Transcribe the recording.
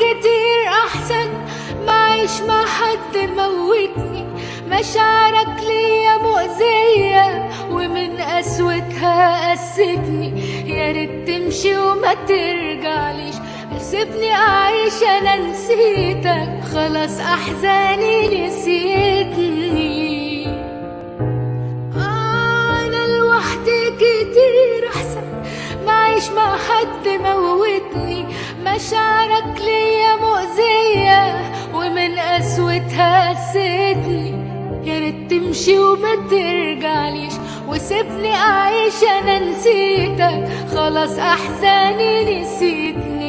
كتير احسن ما اعيش مع حد موتني مشاعرك ليا مؤذية ومن قسوتها قستني يا ريت تمشي وما ترجعليش سيبني اعيش انا نسيتك خلاص احزاني نسيتني انا لوحدي كتير احسن ما اعيش مع حد موتني مشاعرك ليا مؤذية ومن قسوتها قستني يا ريت تمشي وما ترجعليش وسيبني اعيش انا نسيتك خلاص احزاني نسيتني